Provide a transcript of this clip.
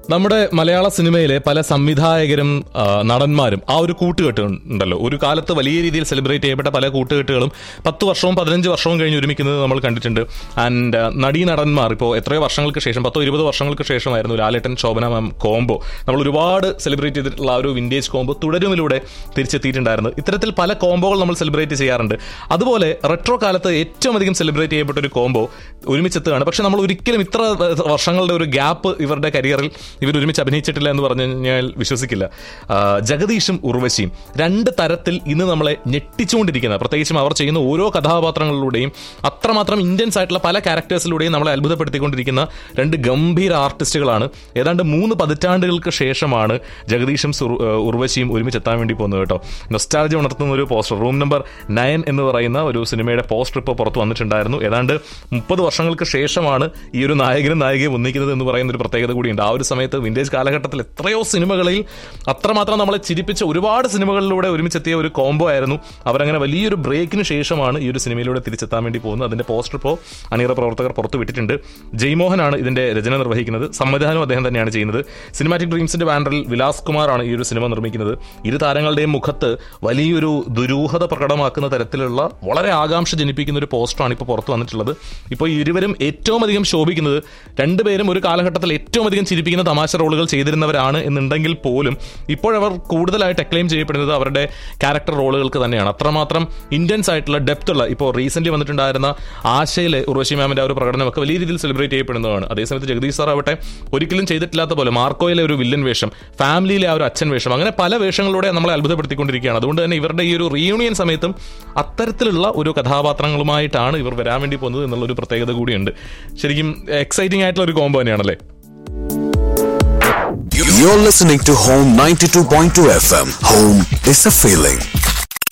നമ്മുടെ മലയാള സിനിമയിലെ പല സംവിധായകരും ആ, നടന്മാരും ആ ഒരു കൂട്ടുകെട്ട് ഉണ്ടല്ലോ ഒരു കാലത്ത് വലിയ രീതിയിൽ സെലിബ്രേറ്റ് ചെയ്യപ്പെട്ട പല കൂട്ടുകെട്ടുകളും പത്ത് വർഷവും പതിനഞ്ച് വർഷവും കഴിഞ്ഞ് ഒരുമിക്കുന്നത് നമ്മൾ കണ്ടിട്ടുണ്ട് ആൻഡ് നടീ നടന്മാർ ഇപ്പോൾ എത്രയോ വർഷങ്ങൾക്ക് ശേഷം പത്തോ ഇരുപത് വർഷങ്ങൾക്ക് ശേഷമായിരുന്നു ലാലേട്ടൻ ശോഭന മാം കോംബോ നമ്മൾ ഒരുപാട് സെലിബ്രേറ്റ് ചെയ്തിട്ടുള്ള ആ ഒരു വിന്റേജ് കോംബോ തുടരുമിലൂടെ തിരിച്ചെത്തിയിട്ടുണ്ടായിരുന്നു ഇത്തരത്തിൽ പല കോംബോകൾ നമ്മൾ സെലിബ്രേറ്റ് ചെയ്യാറുണ്ട് അതുപോലെ റെട്രോ കാലത്ത് ഏറ്റവും അധികം സെലിബ്രേറ്റ് ചെയ്യപ്പെട്ട ഒരു കോംബോ ഒരുമിച്ചെത്തുകയാണ് പക്ഷെ നമ്മൾ ഒരിക്കലും ഇത്ര വർഷങ്ങളുടെ ഒരു ഗ്യാപ്പ് ഇവരുടെ കരിയറിൽ ഇവർ ഒരുമിച്ച് അഭിനയിച്ചിട്ടില്ല എന്ന് പറഞ്ഞു കഴിഞ്ഞാൽ വിശ്വസിക്കില്ല ആ, ജഗദീഷും ഉർവശിയും രണ്ട് തരത്തിൽ ഇന്ന് നമ്മളെ ഞെട്ടിച്ചുകൊണ്ടിരിക്കുന്ന പ്രത്യേകിച്ചും അവർ ചെയ്യുന്ന ഓരോ കഥാപാത്രങ്ങളിലൂടെയും അത്രമാത്രം ഇന്ത്യൻസ് ആയിട്ടുള്ള പല ക്യാരക്ടേഴ്സിലൂടെയും നമ്മളെ അത്ഭുതപ്പെടുത്തിക്കൊണ്ടിരിക്കുന്ന രണ്ട് ഗംഭീര ആർട്ടിസ്റ്റുകളാണ് ഏതാണ്ട് മൂന്ന് പതിറ്റാണ്ടുകൾക്ക് ശേഷമാണ് ജഗദീഷും സുർ- ഏഹ് ഉർവശിയും ഒരുമിച്ച് എത്താൻ വേണ്ടി പോകുന്നത് കേട്ടോ നൊസ്റ്റാൾജി ഉണർത്തുന്ന ഒരു പോസ്റ്റർ റൂം നമ്പർ നയൻ എന്ന് പറയുന്ന ഒരു സിനിമയുടെ പോസ്റ്റർ ഇപ്പോൾ പുറത്ത് വന്നിട്ടുണ്ടായിരുന്നു ഏതാണ്ട് മുപ്പത് വർഷങ്ങൾക്ക് ശേഷമാണ് ഈ ഒരു നായകനും നായികയും ഒന്നിക്കുന്നത് എന്ന് പറയുന്ന ഒരു പ്രത്യേകത കൂടിയുണ്ട് ആ ഒരു സമയത്ത് വിന്റേജ് കാലഘട്ടത്തിൽ എത്രയോ സിനിമകളിൽ അത്രമാത്രം നമ്മളെ ചിരിപ്പിച്ച ഒരുപാട് സിനിമകളിലൂടെ ഒരുമിച്ചെത്തിയ ഒരു കോംബോ ആയിരുന്നു അവരങ്ങനെ വലിയൊരു ബ്രേക്കിന് ശേഷമാണ് ഈ ഒരു സിനിമയിലൂടെ തിരിച്ചെത്താൻ വേണ്ടി പോകുന്നത് അതിന്റെ പോസ്റ്റർ ഇപ്പോൾ അണിയറ പ്രവർത്തകർ പുറത്തു വിട്ടിട്ടുണ്ട് ജയ്മോഹനാണ് ഇതിന്റെ രചന നിർവഹിക്കുന്നത് സംവിധാനം അദ്ദേഹം തന്നെയാണ് ചെയ്യുന്നത് സിനിമാറ്റിക് ഡ്രീംസിന്റെ ബാനറിൽ വിലാസ് കുമാറാണ് ഈ ഒരു സിനിമ നിർമ്മിക്കുന്നത് ഇരു താരങ്ങളുടെയും മുഖത്ത് വലിയൊരു ദുരൂഹത പ്രകടമാക്കുന്ന തരത്തിലുള്ള വളരെ ആകാംക്ഷ ജനിപ്പിക്കുന്ന ഒരു പോസ്റ്ററാണ് ഇപ്പോൾ പുറത്തു വന്നിട്ടുള്ളത് ഇപ്പോൾ ഇരുവരും ഏറ്റവും അധികം ശോഭിക്കുന്നത് രണ്ടുപേരും ഒരു കാലഘട്ടത്തിൽ ഏറ്റവും അധികം ചിരിപ്പിക്കുന്ന തമാശ റോളുകൾ ചെയ്തിരുന്നവരാണ് എന്നുണ്ടെങ്കിൽ പോലും ഇപ്പോഴവർ കൂടുതലായിട്ട് എക്ലെയിം ചെയ്യപ്പെടുന്നത് അവരുടെ ക്യാരക്ടർ റോളുകൾക്ക് തന്നെയാണ് അത്രമാത്രം ഇന്റൻസ് ആയിട്ടുള്ള ഡെപ്ത് ഉള്ള ഇപ്പോൾ റീസെന്റ് വന്നിട്ടുണ്ടായിരുന്ന ആശയിലെ ഉർവശി മാമിന്റെ ആ ഒരു പ്രകടനമൊക്കെ വലിയ രീതിയിൽ സെലിബ്രേറ്റ് ചെയ്യപ്പെടുന്നതാണ് അതേസമയത്ത് ജഗദീഷ് സാർ ആവട്ടെ ഒരിക്കലും ചെയ്തിട്ടില്ലാത്ത പോലെ മാർക്കോയിലെ ഒരു വില്ലൻ വേഷം ഫാമിലിയിലെ ആ ഒരു അച്ഛൻ വേഷം അങ്ങനെ പല വേഷങ്ങളിലൂടെ നമ്മളെ അത്ഭുതപ്പെടുത്തിക്കൊണ്ടിരിക്കുകയാണ് അതുകൊണ്ട് തന്നെ ഇവരുടെ ഈ ഒരു റീയൂണിയൻ സമയത്തും അത്തരത്തിലുള്ള ഒരു കഥാപാത്രങ്ങളുമായിട്ടാണ് ഇവർ വരാൻ വേണ്ടി പോകുന്നത് എന്നുള്ള ഒരു പ്രത്യേകത കൂടിയുണ്ട് ശരിക്കും എക്സൈറ്റിംഗ് ആയിട്ടുള്ള ഒരു കോംബോ തന്നെയാണല്ലേ You're listening to Home 92.2 FM. Home is a feeling.